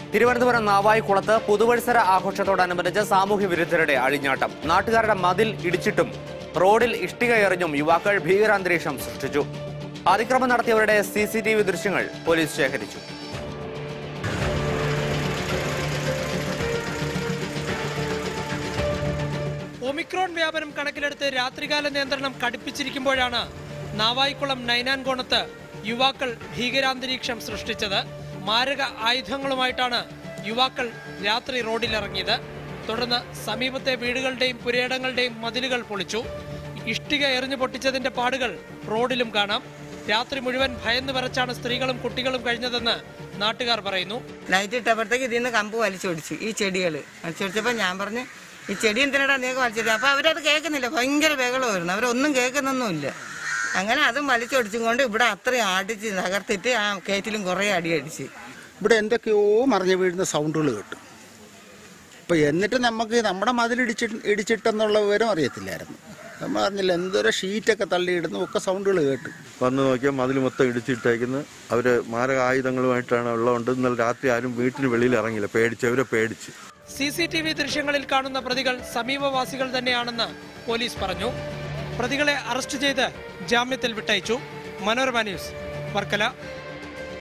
തിരുവനന്തപുരം നാവായിക്കുളത്ത് പുതുവത്സര ആഘോഷത്തോടനുബന്ധിച്ച് സാമൂഹ്യ വിരുദ്ധരുടെ അഴിഞ്ഞാട്ടം നാട്ടുകാരുടെ മതിൽ ഇടിച്ചിട്ടും റോഡിൽ ഇഷ്ടിക എറിഞ്ഞും യുവാക്കൾ ഭീകരാന്തരീക്ഷം സൃഷ്ടിച്ചു അതിക്രമം നടത്തിയവരുടെ സി സി ടി വി ദൃശ്യങ്ങൾ പോലീസ് ശേഖരിച്ചു ഒമിക്രോൺ വ്യാപനം കണക്കിലെടുത്ത് രാത്രികാല നിയന്ത്രണം കടുപ്പിച്ചിരിക്കുമ്പോഴാണ് നാവായിക്കുളം നൈനാൻകോണത്ത് യുവാക്കൾ ഭീകരാന്തരീക്ഷം സൃഷ്ടിച്ചത് മാരക ആയുധങ്ങളുമായിട്ടാണ് യുവാക്കൾ രാത്രി റോഡിലിറങ്ങിയത് തുടർന്ന് സമീപത്തെ വീടുകളുടെയും പുരയിടങ്ങളുടെയും മതിലുകൾ പൊളിച്ചു ഇഷ്ടിക എറിഞ്ഞു പൊട്ടിച്ചതിന്റെ പാടുകൾ റോഡിലും കാണാം രാത്രി മുഴുവൻ ഭയന്ന് വിറച്ചാണ് സ്ത്രീകളും കുട്ടികളും കഴിഞ്ഞതെന്ന് നാട്ടുകാർ പറയുന്നു ലൈറ്റ് ഇട്ടപ്പോഴത്തേക്ക് ഇതിൽ നിന്ന് കമ്പ് വലിച്ചൊടിച്ച് ഈ ചെടികൾ വലിച്ചൊടിച്ചപ്പോൾ ഞാൻ പറഞ്ഞു ഈ ചെടി എന്തിനാടാ നീക്ക് വലിച്ചത് അപ്പോൾ അവരത് കേൾക്കുന്നില്ല ഭയങ്കര ബഹളമായിരുന്നു അവരൊന്നും കേൾക്കുന്നൊന്നുമില്ല അങ്ങനെ അതും വലിച്ചൊടിച്ചും കൊണ്ട് ഇവിടെ അത്രയും അടിച്ച് തകർത്തിട്ട് ആ കയറ്റിലും കുറേ അടി അടിച്ച് ഇവിടെ എന്തൊക്കെയോ മറിഞ്ഞു വീഴുന്ന സൗണ്ടുകൾ കേട്ടു അപ്പോൾ എന്നിട്ട് നമുക്ക് നമ്മുടെ മതിൽ ഇടിച്ചിട്ട് ഇടിച്ചിട്ടെന്നുള്ള വിവരം അറിയത്തില്ലായിരുന്നു നമ്മൾ അറിഞ്ഞില്ല എന്തോരോ ഷീറ്റൊക്കെ തള്ളിയിടുന്നു ഒക്കെ സൗണ്ടുകൾ കേട്ടു വന്ന് നോക്കിയാൽ മതിൽ മൊത്തം ഇടിച്ചിട്ടേക്കുന്നു അവര് മാരക ആയുധങ്ങളുമായിട്ടാണ് ഉള്ളതുകൊണ്ട് ഇന്നലെ രാത്രി ആരും വീട്ടിന് വെളിയിൽ ഇറങ്ങില്ല പേടിച്ച് അവരെ പേടിച്ച് സി സി ടി വി ദൃശ്യങ്ങളിൽ കാണുന്ന പ്രതികൾ സമീപവാസികൾ തന്നെയാണെന്ന് പോലീസ് പറഞ്ഞു പ്രതികളെ അറസ്റ്റ് ചെയ്ത് ജാമ്യത്തിൽ വിട്ടയച്ചു മനോരമ ന്യൂസ് വർക്കല